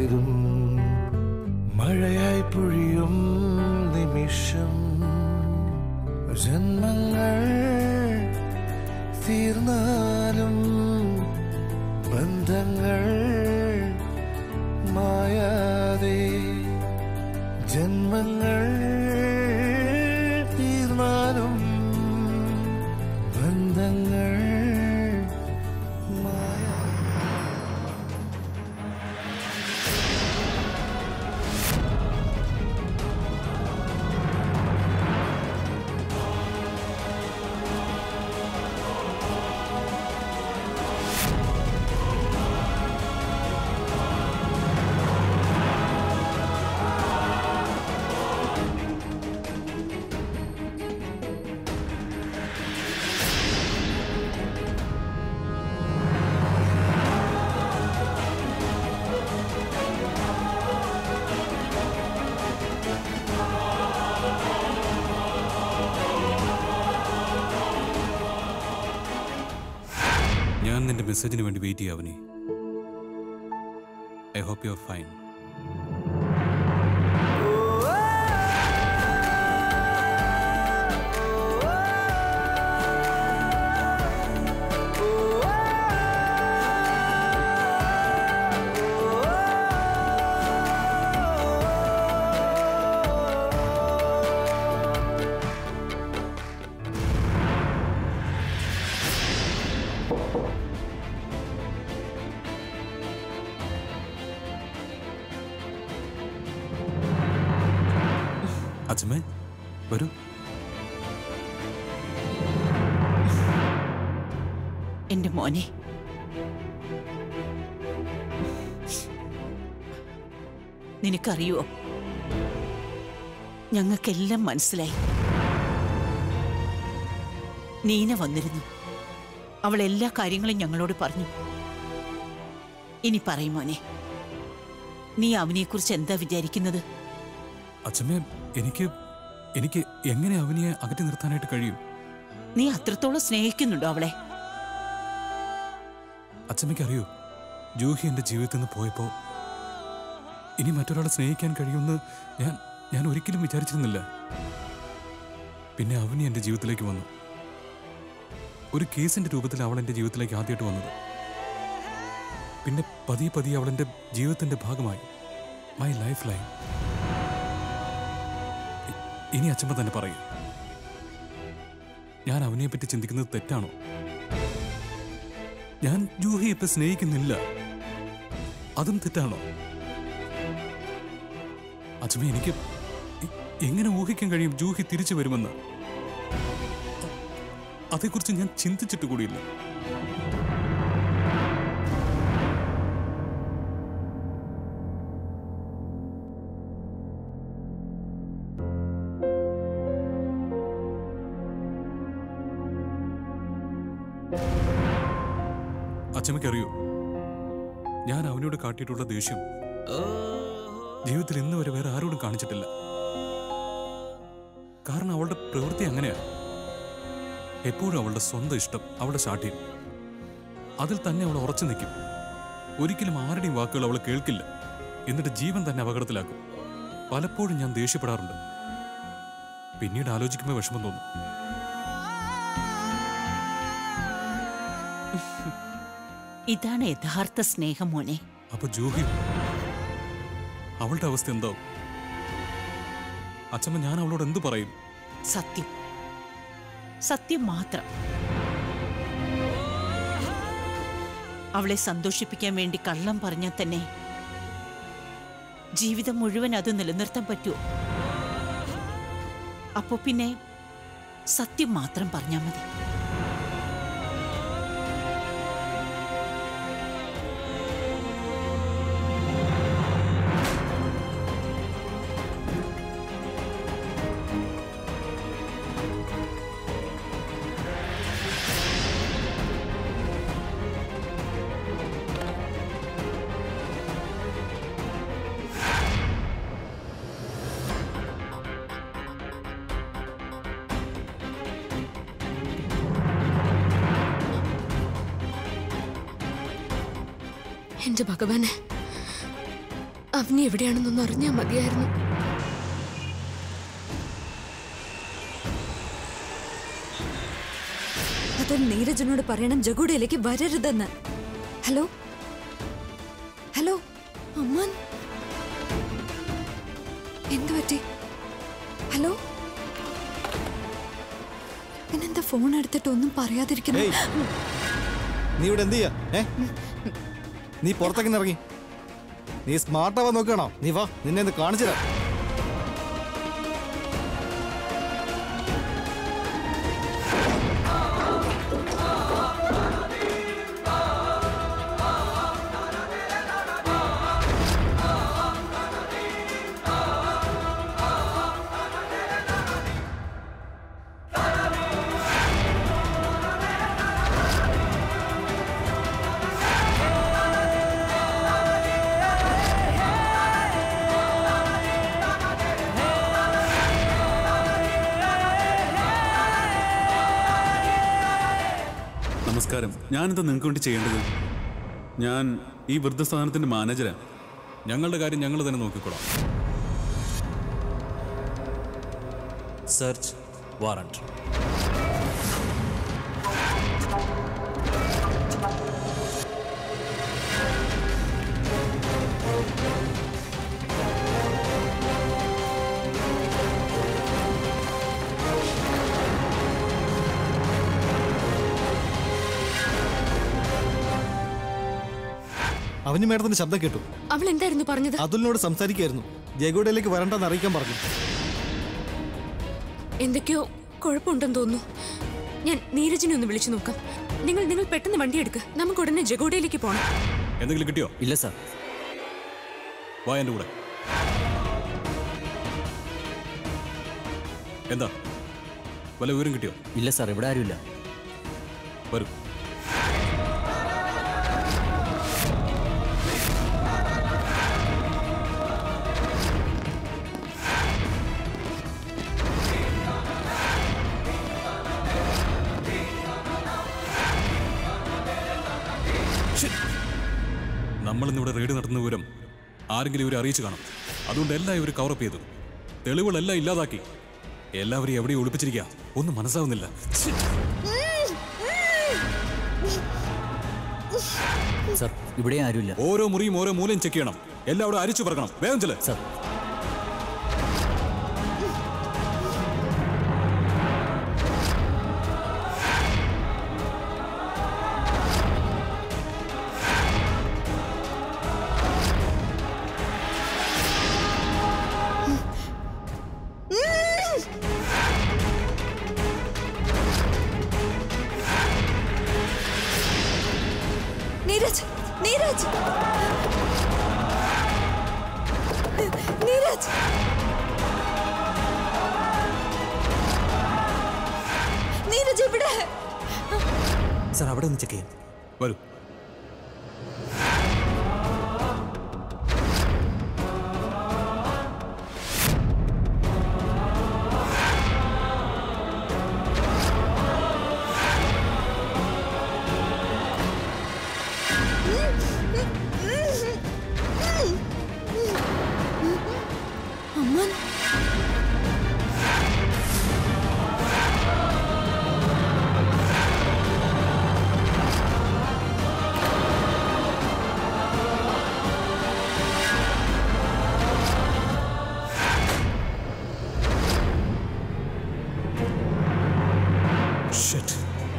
പെയ്തും മഴയായി പൊഴിയും നിമിഷം ജന്മങ്ങൾ തീർന്നാലും ബന്ധങ്ങൾ മായാതെ ജന്മങ്ങൾ തീർന്നാലും ബന്ധങ്ങൾ മായാതെ ഞാൻ നിന്റെ മെസ്സേജിന് വേണ്ടി വെയിറ്റ് ചെയ്യാവനെ I hope you are fine അച്ഛമ്മേ വരൂ എന്റെ മോനെ നിനക്കറിയോ ഞങ്ങൾക്കെല്ലാം മനസ്സിലായി നീന വന്നിരുന്നു അവൾ എല്ലാ കാര്യങ്ങളും ഞങ്ങളോട് പറഞ്ഞു ഇനി പറയും മോനെ നീ അവനെക്കുറിച്ച് എന്താ വിചാരിക്കുന്നത് അച്ഛമ്മേ എനിക്ക് എനിക്ക് എങ്ങനെ അവനെ അകറ്റി നിർത്താനായിട്ട് കഴിയും നീ അത്രത്തോളം സ്നേഹിക്കുന്നുണ്ടോ അവളെ അച്ഛമ്മയ്ക്ക് അറിയോ ജൂഹി എൻ്റെ ജീവിതത്തിൽ നിന്ന് പോയപ്പോൾ ഇനി മറ്റൊരാളെ സ്നേഹിക്കാൻ കഴിയുമെന്ന് ഞാൻ ഞാൻ ഒരിക്കലും വിചാരിച്ചിരുന്നില്ല പിന്നെ അവനി എൻ്റെ ജീവിതത്തിലേക്ക് വന്നു ഒരു കേസിന്റെ രൂപത്തിൽ അവൾ എൻ്റെ ജീവിതത്തിലേക്ക് ആദ്യമായിട്ട് വന്നത് പിന്നെ പതിയെ പതിയെ അവൾ എൻ്റെ ജീവിതത്തിന്റെ ഭാഗമായി മൈ ലൈഫ് ലൈൻ ഇ- ഇനി അച്ഛമ്മ തന്നെ പറയും ഞാൻ അവനെ പറ്റി ചിന്തിക്കുന്നത് തെറ്റാണോ ഞാൻ ജൂഹിയെ ഇപ്പൊ സ്നേഹിക്കുന്നില്ല അതും തെറ്റാണോ അച്ഛമ്മ എനിക്ക് എ- എങ്ങനെ ഊഹിക്കാൻ കഴിയും ജൂഹി തിരിച്ചു വരുമെന്ന് അ- അതേക്കുറിച്ച് ഞാൻ ചിന്തിച്ചിട്ട് കൂടിയില്ല അച്ഛമ്മയ്ക്കറിയോ ഞാൻ അവനോട് കാട്ടിയിട്ടുള്ള ദേഷ്യം ജീവിതത്തിൽ ഇന്ന് വരെ വേറെ ആരോടും കാണിച്ചിട്ടില്ല കാരണം അവളുടെ പ്രവൃത്തി അങ്ങനെയാ എപ്പോഴും അവളുടെ സ്വന്തം ഇഷ്ടം അവളുടെ ശാഠ്യം അതിൽ തന്നെ അവൾ ഉറച്ചു നിൽക്കും ഒരിക്കലും ആരുടെയും വാക്കുകൾ അവൾ കേൾക്കില്ല എന്നിട്ട് ജീവൻ തന്നെ അപകടത്തിലാക്കും പലപ്പോഴും ഞാൻ ദേഷ്യപ്പെടാറുണ്ട് പിന്നീട് ആലോചിക്കുമ്പോൾ വിഷമം തോന്നും ഇതാണ് യഥാർത്ഥ സ്നേഹം മോനെ അപ്പൊ ജൂഹി അവളുടെ അവസ്ഥ എന്താവും അച്ഛമ്മ ഞാൻ അവളോട് എന്തു പറയും സത്യം സത്യം മാത്രം അവളെ സന്തോഷിപ്പിക്കാൻ വേണ്ടി കള്ളം പറഞ്ഞാൽ തന്നെ ജീവിതം മുഴുവൻ അത് നിലനിർത്താൻ പറ്റുമോ അപ്പോ പിന്നെ സത്യം മാത്രം പറഞ്ഞാൽ മതി എന്റെ ഭഗവാനെ അവനി എവിടെയാണെന്നൊന്ന് അറിഞ്ഞാൽ മതിയായിരുന്നു അത് നീരജനോട് പറയണം ജഗുഡയിലേക്ക് വരരുതെന്ന് ഹലോ ഹലോ അമ്മൻ എന്തു പറ്റി ഹലോ പിന്നെന്താ ഫോൺ എടുത്തിട്ട് ഒന്നും പറയാതിരിക്കുന്നു ഏയ് നീ ഇവിടെ എന്ത് ചെയ്യാ ഏ നീ പുറത്തേക്ക് ഇറങ്ങി നീ സ്മാർട്ടാവാൻ നോക്കണോ നീ വാ നിന്നെ ഒന്ന് കാണിച്ചു തരാം നമസ്കാരം ഞാനെന്താ നിങ്ങൾക്ക് വേണ്ടി ചെയ്യേണ്ടത് ഞാൻ ഈ വൃദ്ധസ്ഥാനത്തിന്റെ മാനേജരാണ് ഞങ്ങളുടെ കാര്യം ഞങ്ങൾ തന്നെ നോക്കിക്കോളാം സെർച്ച് വാറണ്ട് അവന് മേഡത്തിന്റെ ശബ്ദം കേട്ടു അവൾ എന്തായിരുന്നു പറഞ്ഞത് അതുലിനോട് സംസാരിക്കായിരുന്നു ജയഗോഡയിലേക്ക് വരണ്ടെന്ന് അറിയിക്കാൻ പറഞ്ഞു എന്തൊക്കെയോ കുഴപ്പമുണ്ടെന്ന് തോന്നുന്നു ഞാൻ നീരജിനെ ഒന്ന് വിളിച്ചു നോക്കാം നിങ്ങൾ നിങ്ങൾ പെട്ടെന്ന് വണ്ടി എടുക്ക് നമുക്ക് ഉടനെ ജഗോഡയിലേക്ക് പോകണം എന്തെങ്കിലും കിട്ടിയോ ഇല്ല സാർ വാ എൻ്റെ കൂടെ എന്താ വല്ല വിവരം കിട്ടിയോ ഇല്ല സാർ ഇവിടെ ആരുമില്ല വരൂ നമ്മളിന്നിവിടെ റെയ്ഡ് നടത്തുന്ന വിവരം ആരെങ്കിലും ഇവരെ അറിയിച്ചു കാണും അതുകൊണ്ട് എല്ലാം ഇവർ കവറപ്പ് ചെയ്തു തെളിവുകളെല്ലാം ഇല്ലാതാക്കി എല്ലാവരെയും എവിടെയും ഒളിപ്പിച്ചിരിക്കുക ഒന്നും മനസ്സാവുന്നില്ല ഛെ. സാർ ഇവിടെ ആരുമില്ല ഓരോ മുറിയും ഓരോ മൂലയും ചെക്ക് ചെയ്യണം എല്ലാവരും അരിച്ചു പറക്കണം വേഗം ചെല് സാർ നീരജ് നീരജ് നീരജ് നീരജ് ഇവിടെ സാർ അവിടെ ഒന്ന് ചെക്ക് ചെയ്യാം വരൂ അമ്മൻ Shit.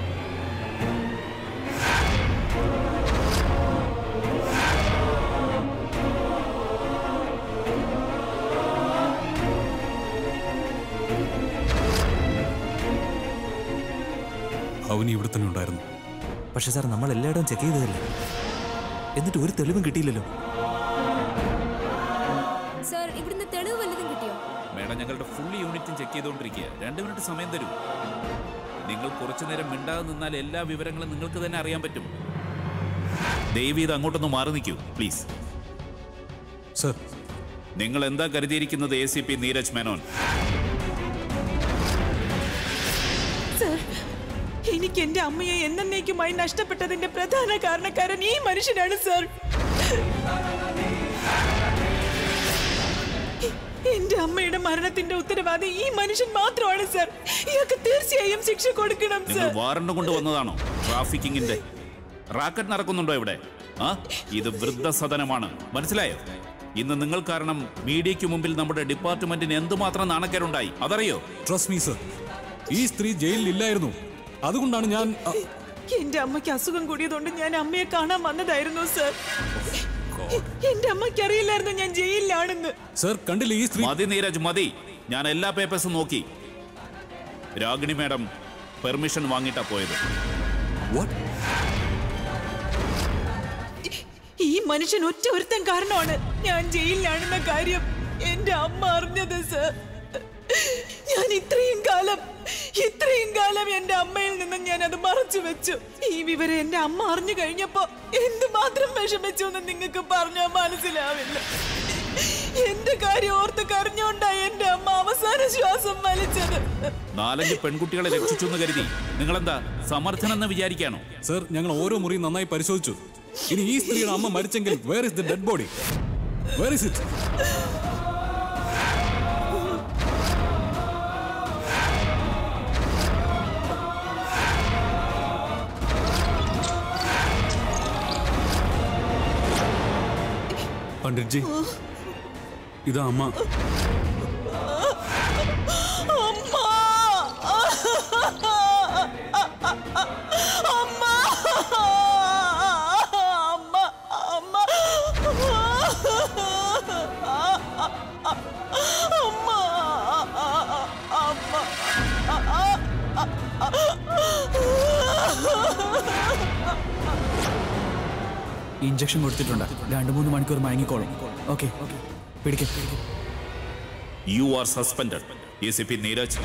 അവനി ഇവിടെ തന്നെ ഉണ്ടായിരുന്നു പക്ഷെ സാർ നമ്മൾ എല്ലായിടവും ചെക്ക് ചെയ്തതല്ലേ എന്നിട്ട് ഒരു തെളിവും കിട്ടിയില്ലല്ലോ സാർ ഇവിടുന്ന് തെളിവ് വല്ലതും കിട്ടിയോ മേഡം ഞങ്ങളുടെ ഫുൾ യൂണിറ്റും ചെക്ക് ചെയ്തുകൊണ്ടിരിക്കുക രണ്ട് മിനിറ്റ് സമയം തരൂ നിങ്ങൾ കുറച്ചു നേരം മിണ്ടാതെ നിന്നാൽ എല്ലാ വിവരങ്ങളും നിങ്ങൾക്ക് തന്നെ അറിയാൻ പറ്റും ദയവ് ഇത് അങ്ങോട്ടൊന്ന് മാറി നിൽക്കൂ പ്ലീസ് സർ നിങ്ങൾ എന്താ കരുതിയിരിക്കുന്നത് A C P Neeraj Menon sir എനിക്ക് എന്റെ അമ്മയെ എന്നേക്കുമായി നഷ്ടപ്പെട്ടതിന്റെ പ്രധാന കാരണക്കാരൻ ഈ മനുഷ്യനാണ് സർ എന്റെ അമ്മയുടെ മരണത്തിന്റെ ഉത്തരവാദി ഈ മനുഷ്യൻ മാത്രമാണ് സർ ഇയാൾക്ക് തീർച്ചയായും ശിക്ഷ കൊടുക്കണം നിങ്ങൾ സർ വാറണ്ട് കൊണ്ട് വന്നതാണോ ട്രാഫിക്കിങ്ങിന്റെ റാക്കറ്റ് നടക്കുന്നുണ്ടോ ഇവിടെ ആ ഇത് വൃദ്ധസദനമാണ് മനസ്സിലായോ ഇന്ന് നിങ്ങൾ കാരണം മീഡിയയ്ക്ക് മുമ്പിൽ നമ്മുടെ ഡിപ്പാർട്ട്മെന്റിന് എന്തുമാത്രം നാണക്കേടുണ്ടായി അതറിയോ ട്രസ്റ്റ് മീ സർ ഈ സ്ത്രീ ജയിലിൽ ഇല്ലായിരുന്നു അതുകൊണ്ടാണ് ഞാൻ അ, എന്റെ അമ്മയ്ക്ക് അസുഖം കൂടിയതുകൊണ്ട് ഞാൻ അമ്മയെ കാണാൻ വന്നതായിരുന്നു സർ എന്റെ അമ്മയ്ക്ക് അറിയില്ലായിരുന്നു ഞാൻ ജയിലിലാണെന്ന് സർ കണ്ടില്ലേ ഈ സ്ത്രീ മതി നീരജ് മതി ഞാൻ എല്ലാ പേപ്പേഴ്സും നോക്കി രാഗിണി മാഡം പെർമിഷൻ വാങ്ങിയിട്ടാ പോയത് വാട്ട് ഈ മനുഷ്യൻ ഒറ്റ ഒരുത്തൻ കാരണമാണ് ഞാൻ ജയിലിലാണെന്ന കാര്യം എന്റെ അമ്മ അറിഞ്ഞത് സർ ഞാൻ ഇത്രയും കാലം ഇത്രയും കാലം എന്റെ അമ്മയിൽ നിന്നും ഞാൻ അത് മറച്ചു വെച്ചു ഈ വിവരം എന്റെ അമ്മ അറിഞ്ഞു കഴിഞ്ഞപ്പോ എന്തുമാത്രം വിഷമിച്ചു എന്ന് നിങ്ങൾക്ക് പറഞ്ഞാൽ മനസ്സിലാവില്ല എന്റെ കാര്യം ഓർത്ത് കരഞ്ഞോണ്ടായി എന്റെ അമ്മ അവസാന ശ്വാസം വലിച്ചത് നാലഞ്ച് പെൺകുട്ടികളെ രക്ഷിച്ചു എന്ന് കരുതി നിങ്ങളെന്താ സമർത്ഥനെന്ന് വിചാരിക്കാണോ സർ ഞങ്ങൾ ഓരോ മുറിയും നന്നായി പരിശോധിച്ചു ഇനി ഈ സ്ത്രീയുടെ അമ്മ മരിച്ചെങ്കിൽ where is the dead body where is it Pandit ji ഇതാ അമ്മ അമ്മ അമ്മ അമ്മ അമ്മ അമ്മ ഇഞ്ചക്ഷൻ കൊടുത്തിട്ടുണ്ട് രണ്ട് മൂന്ന് മണിക്കൂർ മയങ്ങിക്കോളും ഓക്കെ പിടിക്കും you are suspended A C P Neeraj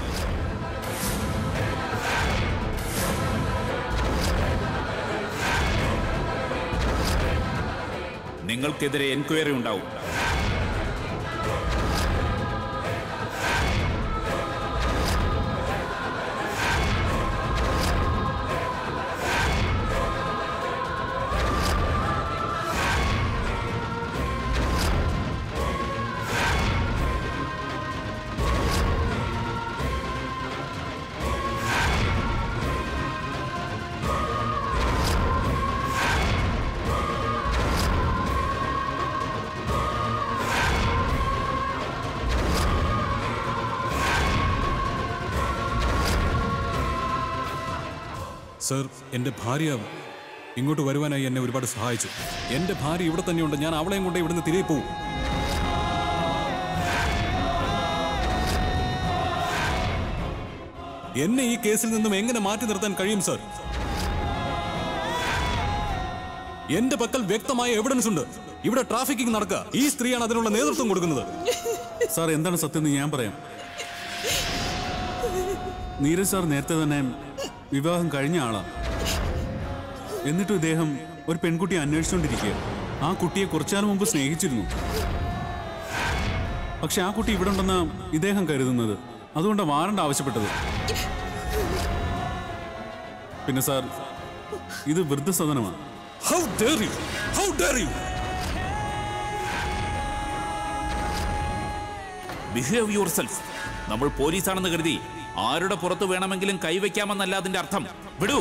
നിങ്ങൾക്കെതിരെ എൻക്വയറി ഉണ്ടാവും സർ എൻ്റെ ഭാര്യ ഇങ്ങോട്ട് വരുവാനായി എന്നെ ഒരുപാട് സഹായിച്ചു എൻ്റെ ഭാര്യ ഇവിടെ തന്നെയുണ്ട് ഞാൻ അവളെയും കൊണ്ട് ഇവിടുന്ന് തിരികെ പോകും എന്നെ ഈ കേസിൽ നിന്നും എങ്ങനെ മാറ്റി നിർത്താൻ കഴിയും സർ എന്റെ പക്കൽ വ്യക്തമായ എവിഡൻസ് ഉണ്ട് ഇവിടെ ട്രാഫിക്കിംഗ് നടക്കുക ഈ സ്ത്രീയാണ് അതിനുള്ള നേതൃത്വം കൊടുക്കുന്നത് സാർ എന്താണ് സത്യം എന്ന് ഞാൻ പറയാം നീരജ് സാർ നേരത്തെ തന്നെ വിവാഹം കഴിഞ്ഞ ആളാ എന്നിട്ടും ഇദ്ദേഹം ഒരു പെൺകുട്ടിയെ അന്വേഷിച്ചുകൊണ്ടിരിക്കുക ആ കുട്ടിയെ കുറച്ചാൽ മുമ്പ് സ്നേഹിച്ചിരുന്നു പക്ഷെ ആ കുട്ടി ഇവിടെ ഉണ്ടെന്ന ഇദ്ദേഹം കരുതുന്നത് അതുകൊണ്ടാണ് വാറണ്ട് ആവശ്യപ്പെട്ടത് പിന്നെ സാർ ഇത് വൃദ്ധസദനമാണ് how dare you how dare you behave yourself നമ്മൾ പോലീസാണെന്ന് കരുതി ആരുടെ പുറത്ത് വേണമെങ്കിലും കൈവയ്ക്കാമെന്നല്ല അതിന്റെ അർത്ഥം വിടൂ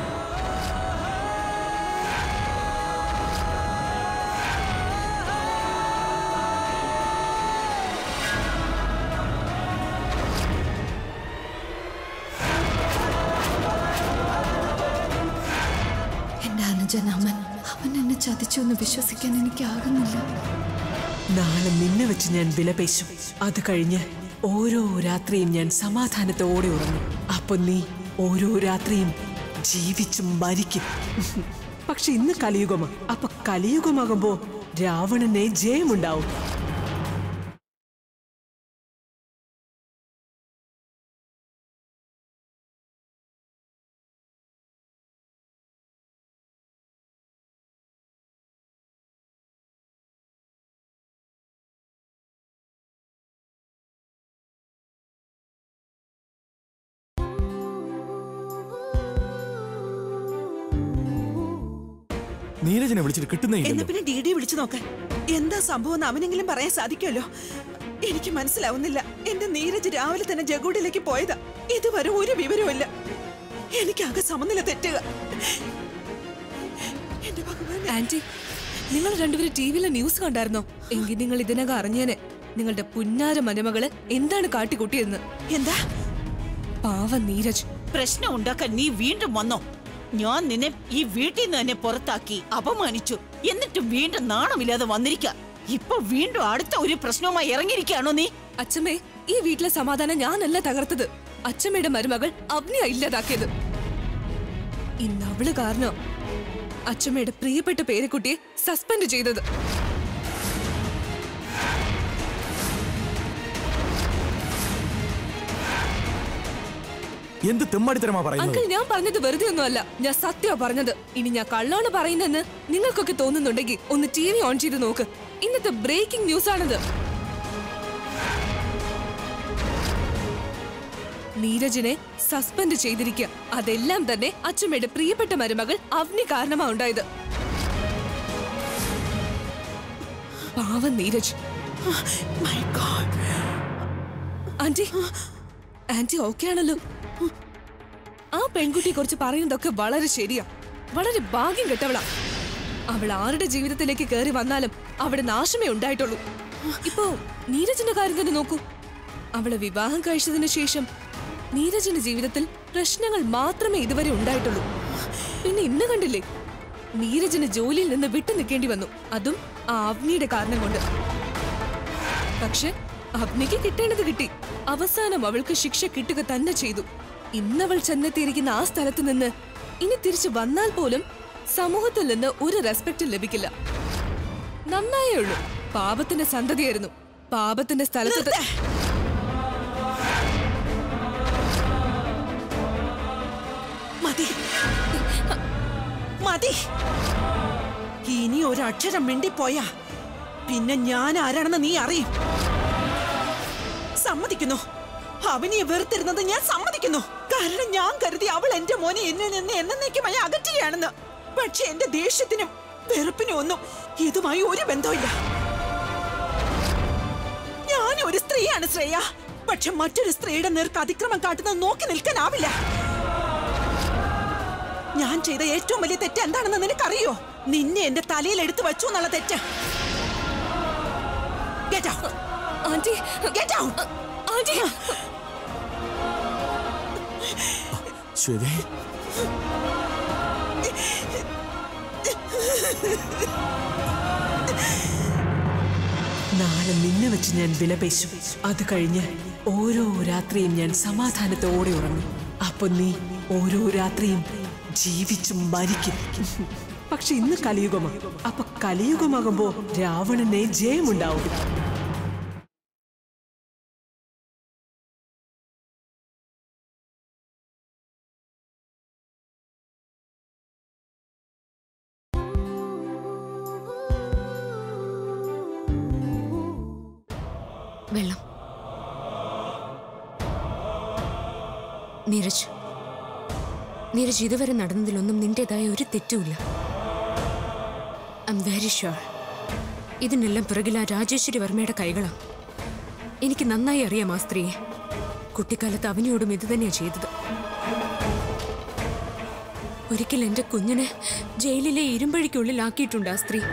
എന്റെ അനുജൻ അമൻ അവൻ എന്നെ ചതിച്ചു എന്ന് വിശ്വസിക്കാൻ എനിക്കാകുന്നില്ല നാളെ നിന്നെ വെച്ച് ഞാൻ വിലപേശും അത് കഴിഞ്ഞ് ഓരോ രാത്രിയും ഞാൻ സമാധാനത്തോടെ ഉറങ്ങും അപ്പൊ നീ ഓരോ രാത്രിയും ജീവിച്ചും മരിക്കും പക്ഷെ ഇന്ന് കലിയുഗമാ അപ്പൊ കലിയുഗമാകുമ്പോ രാവണനെ ജയമുണ്ടാവും നീരജിനെ വിളിച്ചിട്ട് കിട്ടുന്നേ എന്നാ പിന്നെ ഡി ഡി വിളിച്ചു നോക്കാൻ എന്താ സംഭവം എന്ന് അവനെങ്കിലും പറയാൻ സാധിക്കുമല്ലോ എനിക്ക് മനസ്സിലാവുന്നില്ല എന്റെ നീരജ് രാവിലെ തന്നെ ജഗൂഡിലേക്ക് പോയതാ ഇതുവരെ ഒരു വിവരവുമില്ല എനിക്കാകെ സമനില തെറ്റുക എന്റെ ഭഗവാനെ ആന്റി നിങ്ങൾ രണ്ടുപേരും ടി വിയിലെ ന്യൂസ് കണ്ടായിരുന്നോ എങ്കിൽ നിങ്ങൾ ഇതിനകം അറിഞ്ഞേനെ നിങ്ങളുടെ പുന്നാര മരുമകള് എന്താണ് കാട്ടിക്കൂട്ടിയെന്ന് എന്താ പാവ നീരജ് പ്രശ്നം ഉണ്ടാക്കാൻ നീ വീണ്ടും വന്നോ ഞാൻ നിന്നെ ഈ വീട്ടിൽ നിന്ന് തന്നെ പുറത്താക്കി അപമാനിച്ചു എന്നിട്ട് വീണ്ടും നാണമില്ലാതെ വന്നിരിക്ക ഇപ്പൊ വീണ്ടും അടുത്ത ഒരു പ്രശ്നവുമായി ഇറങ്ങിയിരിക്കുകയാണോ നീ അച്ഛമ്മേ ഈ വീട്ടിലെ സമാധാനം ഞാനല്ല തകർത്തത് അച്ഛമ്മയുടെ മരുമകൾ അവനെയാ ഇല്ലാതാക്കിയത് ഇന്ന് അവള് കാരണം അച്ഛമ്മയുടെ പ്രിയപ്പെട്ട പേരക്കുട്ടിയെ സസ്പെൻഡ് ചെയ്തത് എന്ത് തെമ്മാടിത്തരമാ പറയുന്നത് അങ്കിൾ ഞാൻ പറഞ്ഞത് വെറുതെ ഒന്നുമല്ല ഞാൻ സത്യമാ പറഞ്ഞത് ഇനി ഞാൻ കള്ളാണ് പറയുന്നെന്ന് നിങ്ങൾക്കൊക്കെ തോന്നുന്നുണ്ടെങ്കിൽ ഒന്ന് ടി വി ഓൺ ചെയ്ത് നോക്ക് ഇന്നത്തെ ബ്രേക്കിംഗ് ന്യൂസ് ആണിത് നീരജിനെ സസ്പെൻഡ് ചെയ്തിരിക്കുക അതെല്ലാം തന്നെ അച്ഛമ്മയുടെ പ്രിയപ്പെട്ട മരുമകൾ അവനി കാരണമാ ഉണ്ടായത് പാവം Neeraj my God aunty aunty okay ആണല്ലോ ആ പെൺകുട്ടിയെ കുറിച്ച് പറയുന്നതൊക്കെ വളരെ ശരിയാ വളരെ ഭാഗ്യം കെട്ടവളാ അവൾ ആരുടെ ജീവിതത്തിലേക്ക് കയറി വന്നാലും അവിടെ നാശമേ ഉണ്ടായിട്ടുള്ളൂ ഇപ്പോ നീരജിന്റെ കാര്യം തന്നെ നോക്കൂ അവളെ വിവാഹം കഴിച്ചതിന് ശേഷം നീരജിന്റെ ജീവിതത്തിൽ പ്രശ്നങ്ങൾ മാത്രമേ ഇതുവരെ ഉണ്ടായിട്ടുള്ളൂ പിന്നെ ഇന്ന് കണ്ടില്ലേ നീരജിന് ജോലിയിൽ നിന്ന് വിട്ടു നിൽക്കേണ്ടി വന്നു അതും ആ അവനിയുടെ കാരണം കൊണ്ട് പക്ഷെ അഗ്നിക്ക് കിട്ടേണ്ടത് കിട്ടി അവസാനം അവൾക്ക് ശിക്ഷ കിട്ടുക തന്നെ ചെയ്തു ഇന്നവൾ ചെന്നെത്തിയിരിക്കുന്ന ആ സ്ഥലത്ത് നിന്ന് ഇനി തിരിച്ചു വന്നാൽ പോലും സമൂഹത്തിൽ നിന്ന് ഒരു റെസ്പെക്ട് ലഭിക്കില്ല നന്നായേ ഉള്ളൂ പാപത്തിന്റെ സന്തതിയായിരുന്നു പാപത്തിന്റെ സ്ഥലത്ത് ത- മതി മതി ഇനി ഒരക്ഷരം മിണ്ടിപ്പോയാ പിന്നെ ഞാൻ ആരാണെന്ന് നീ അറിയും സമ്മതിക്കുന്നു അവനെ വെറുത്തിരുന്നത് ഞാൻ സമ്മതിക്കുന്നു കാരണം ഞാൻ കരുതി അവൾ എന്റെ മോനെ എന്നിൽ നിന്ന് എന്നേക്കുമായി അകറ്റുകയാണെന്ന് പക്ഷെ എന്റെ ദേഷ്യത്തിനും വെറുപ്പിനും ഒന്നും ഇതുമായി ഒരു ബന്ധമില്ല ഞാൻ ഒരു സ്ത്രീയാണ് ശ്രേയ പക്ഷെ മറ്റൊരു സ്ത്രീയുടെ നേർക്ക് അതിക്രമം കാട്ടുന്നത് നോക്കി നിൽക്കാനാവില്ല ഞാൻ ചെയ്ത ഏറ്റവും വലിയ തെറ്റ് എന്താണെന്ന് നിനക്കറിയോ നിന്നെ എന്റെ തലയിൽ എടുത്തു വച്ചു എന്നുള്ള തെറ്റ് Get out. Aunty Get out. Aunty ശ്വേതേ നാളെ നിന്നെ വെച്ച് ഞാൻ വിലപേശും അത് കഴിഞ്ഞ് ഓരോ രാത്രിയും ഞാൻ സമാധാനത്തോടെ ഉറങ്ങും അപ്പൊ നീ ഓരോ രാത്രിയും ജീവിച്ചും മരിക്കും പക്ഷെ ഇന്ന് കലിയുഗമാണ് അപ്പൊ കലിയുഗമാകുമ്പോ രാവണനെ ജയമുണ്ടാവും വെള്ളം നീരജ് നീരജ് ഇതുവരെ നടന്നതിലൊന്നും നിന്റേതായ ഒരു തെറ്റുമില്ല ഐ എം വെരി ഷുവർ ഇതിനെല്ലാം പിറകിൽ ആ രാജേശ്വരി വർമ്മയുടെ കൈകളാണ് എനിക്ക് നന്നായി അറിയാം ആ സ്ത്രീയെ കുട്ടിക്കാലത്ത് അവനിയോടും ഇത് തന്നെയാണ് ചെയ്തത് ഒരിക്കൽ എന്റെ കുഞ്ഞിനെ ജയിലിലെ ഇരുമ്പഴിക്കുള്ളിലാക്കിയിട്ടുണ്ട് ആ സ്ത്രീ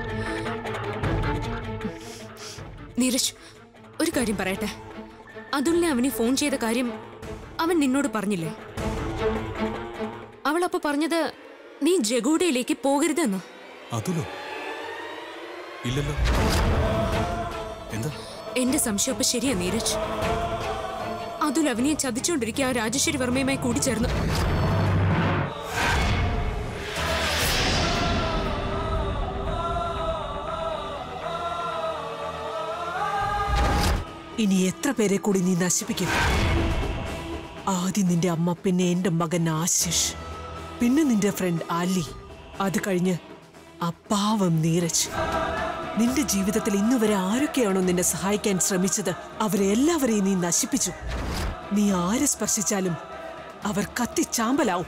നീരജ് ഒരു കാര്യം പറയട്ടെ അതുലിനെ അവന് ഫോൺ ചെയ്ത കാര്യം അവൻ നിന്നോട് പറഞ്ഞില്ലേ അവൾ അപ്പൊ പറഞ്ഞത് നീ ജഗൂഡയിലേക്ക് പോകരുതെന്ന് അതുലോ ഇല്ലല്ലോ എന്താ എന്റെ സംശയം അപ്പൊ ശരിയാ നീരജ് അതുൽ അവനെ ചതിച്ചുകൊണ്ടിരിക്കുക ആ രാജേശ്വരി വർമ്മയുമായി കൂടിച്ചേർന്നു ഇനി എത്ര പേരെ കൂടി നീ നശിപ്പിക്കും ആദ്യം നിന്റെ അമ്മ പിന്നെ എന്റെ മകൻ ആശിഷ് പിന്നെ നിന്റെ ഫ്രണ്ട് അലി അത് കഴിഞ്ഞ് ആ പാവം നീരജ് നിന്റെ ജീവിതത്തിൽ ഇന്നുവരെ ആരൊക്കെയാണോ നിന്നെ സഹായിക്കാൻ ശ്രമിച്ചത് അവരെ എല്ലാവരെയും നീ നശിപ്പിച്ചു നീ ആരെ സ്പർശിച്ചാലും അവർ കത്തിച്ചാമ്പലാവും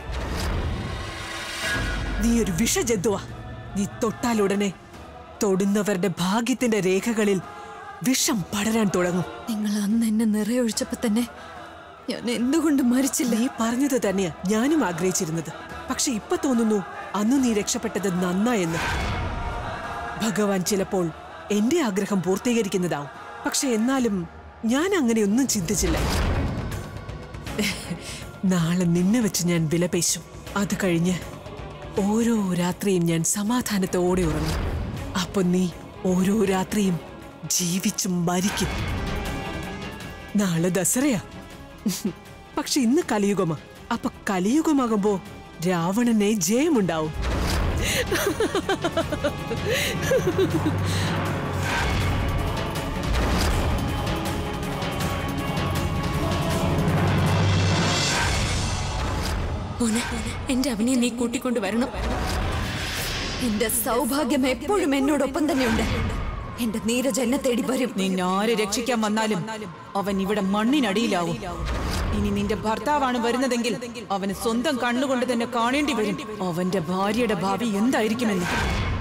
നീ ഒരു വിഷജന്തുവാ നീ തൊട്ടാലുടനെ തൊടുന്നവരുടെ ഭാഗ്യത്തിന്റെ രേഖകളിൽ വിഷം പടരാൻ തുടങ്ങും നിങ്ങൾ അന്ന് എന്നെ നിറയൊഴിച്ചപ്പോ തന്നെ ഞാൻ എന്തുകൊണ്ട് മരിച്ചില്ല നീ പറഞ്ഞത് തന്നെയാ ഞാനും ആഗ്രഹിച്ചിരുന്നത് പക്ഷെ ഇപ്പൊ തോന്നുന്നു അന്ന് നീ രക്ഷപ്പെട്ടത് നന്നായെന്ന് ഭഗവാൻ ചിലപ്പോൾ എന്റെ ആഗ്രഹം പൂർത്തീകരിക്കുന്നതാവും പക്ഷെ എന്നാലും ഞാൻ അങ്ങനെയൊന്നും ചിന്തിച്ചില്ല നാളെ നിന്നെ വെച്ച് ഞാൻ വിലപേശും അത് കഴിഞ്ഞ് ഓരോ രാത്രിയും ഞാൻ സമാധാനത്തോടെ ഉറങ്ങും അപ്പൊ നീ ഓരോ രാത്രിയും ജീവിച്ചും മരിക്കും നാളെ ദസറയാ പക്ഷെ ഇന്ന് കലിയുഗമാ അപ്പൊ കലിയുഗമാകുമ്പോ രാവണനെ ജയമുണ്ടാവും മോനെ എന്റെ അവനെ നീ കൂട്ടിക്കൊണ്ട് വരണം എന്റെ സൗഭാഗ്യം എപ്പോഴും എന്നോടൊപ്പം തന്നെയുണ്ട് എന്റെ നീരജ് എന്നെ തേടി വരും നിന്നാരെ രക്ഷിക്കാൻ വന്നാലും അവൻ ഇവിടെ മണ്ണിനടിയിലാവും ഇനി നിന്റെ ഭർത്താവാണ് വരുന്നതെങ്കിൽ അവന് സ്വന്തം കണ്ണുകൊണ്ട് തന്നെ കാണേണ്ടി വരും അവന്റെ ഭാര്യയുടെ ഭാവി എന്തായിരിക്കുമെന്ന്